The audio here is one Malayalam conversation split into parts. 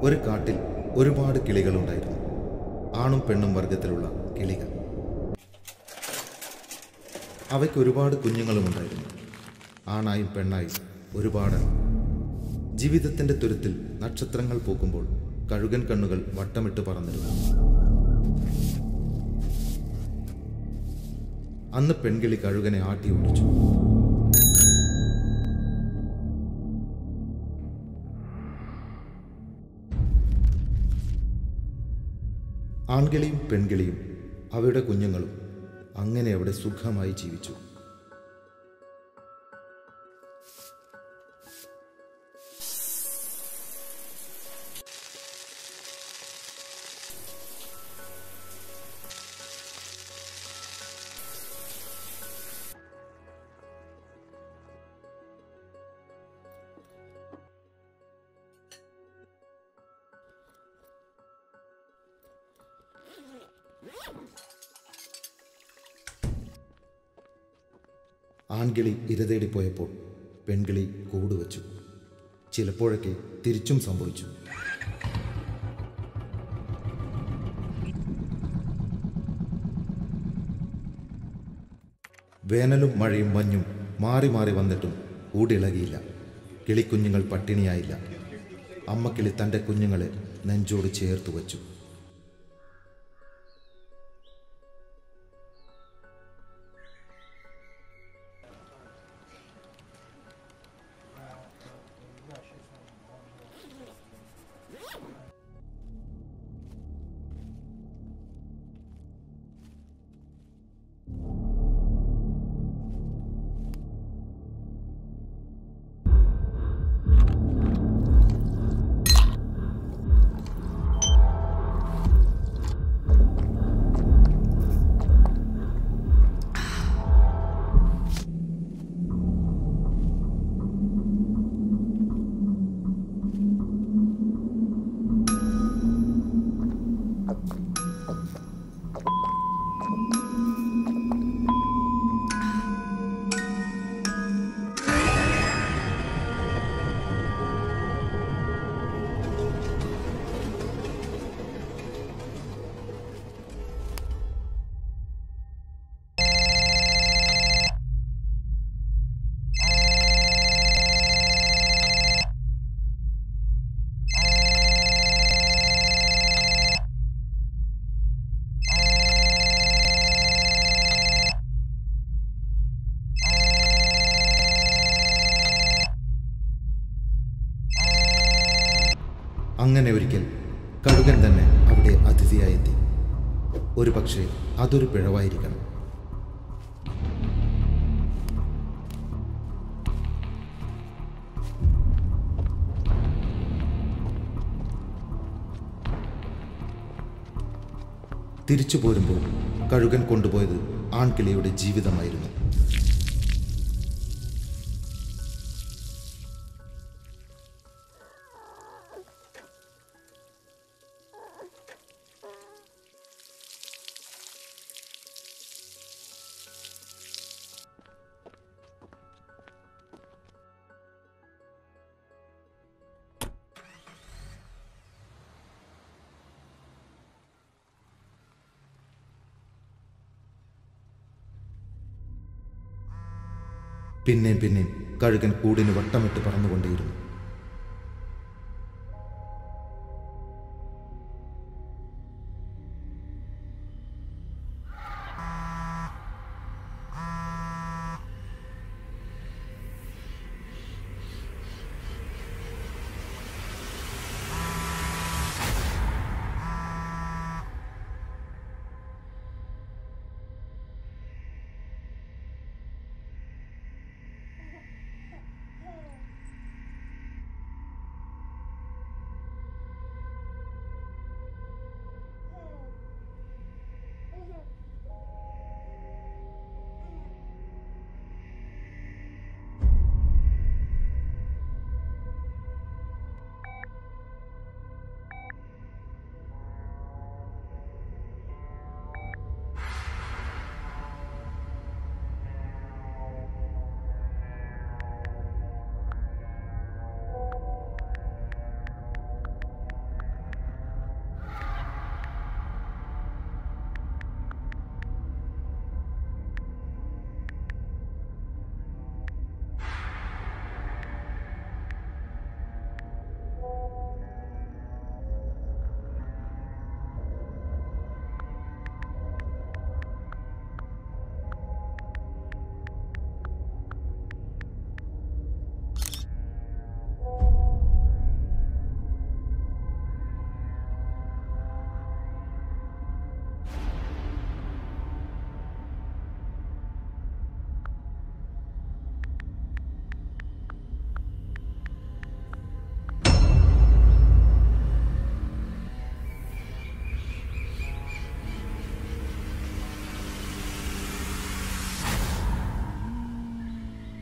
ഒരു കാട്ടിൽ ഒരുപാട് കിളികളുണ്ടായിരുന്നു ആണും പെണ്ണും വർഗത്തിലുള്ള കിളികൾ അവയ്ക്ക് ഒരുപാട് കുഞ്ഞുങ്ങളും ഉണ്ടായിരുന്നു ആണായും പെണ്ണായും ഒരുപാട് ജീവിതത്തിന്റെ തുരുത്തിൽ നക്ഷത്രങ്ങൾ പൂക്കുമ്പോൾ കഴുകൻ കണ്ണുകൾ വട്ടമിട്ട് പറന്നിരുന്നു അന്ന് പെൺകിളി കഴുകനെ ആട്ടി ഓടിച്ചു ആൺകിളിയും പെൺകിളിയും അവയുടെ കുഞ്ഞുങ്ങളും അങ്ങനെ അവിടെ സുഖമായി ജീവിച്ചു ആൺകിളി ഇരതേടിപ്പോയപ്പോൾ പെൺകിളി കൂടുവച്ചു ചിലപ്പോഴൊക്കെ തിരിച്ചും സംഭവിച്ചു വേനലും മഴയും മഞ്ഞും മാറി മാറി വന്നിട്ടും കൂടിളകിയില്ല കിളിക്കുഞ്ഞുങ്ങൾ പട്ടിണിയായില്ല അമ്മക്കിളി തൻ്റെ കുഞ്ഞുങ്ങളെ നെഞ്ചോട് ചേർത്ത് വച്ചു അങ്ങനെ ഒരിക്കൽ കഴുകൻ തന്നെ അവിടെ അതിഥിയായെത്തി ഒരു പക്ഷേ അതൊരു പിഴവായിരിക്കണം തിരിച്ചു പോരുമ്പോൾ കഴുകൻ കൊണ്ടുപോയത് ആൺകിളിയുടെ ജീവിതമായിരുന്നു പിന്നെയും പിന്നെയും കഴുകൻ കൂടിന് വട്ടമിട്ട് പറന്നുകൊണ്ടേയിരുന്നു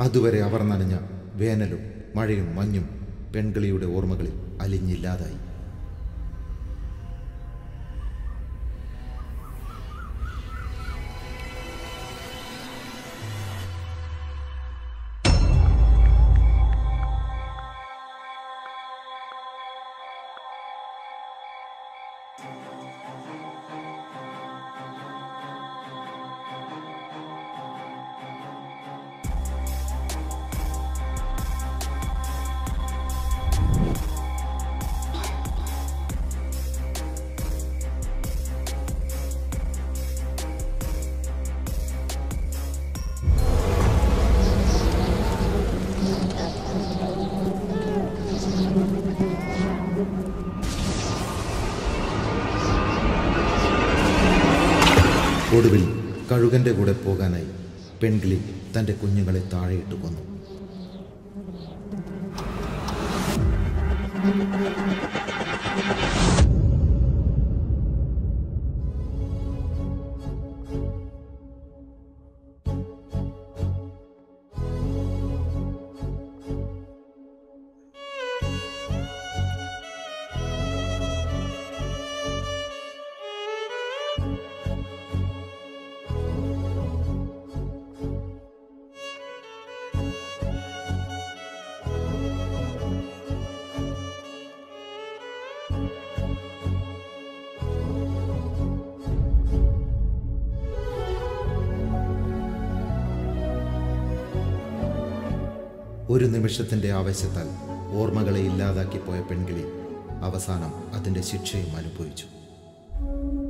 അതുവരെ അവർ നനഞ്ഞ വേനലും മഴയും മഞ്ഞും പെൺകിളിയുടെ ഓർമ്മകളിൽ അലിഞ്ഞില്ലാതായി ഒടുവിൽ കഴുകന്റെ കൂടെ പോകാനായി പെൺകിളി തൻ്റെ കുഞ്ഞുങ്ങളെ താഴെയിട്ട് കൊന്നു ഒരു നിമിഷത്തിൻ്റെ ആവേശത്താൽ ഓർമ്മകളെ ഇല്ലാതാക്കി പോയ പെൺകിളി അവസാനം അതിൻ്റെ ശിക്ഷയും അനുഭവിച്ചു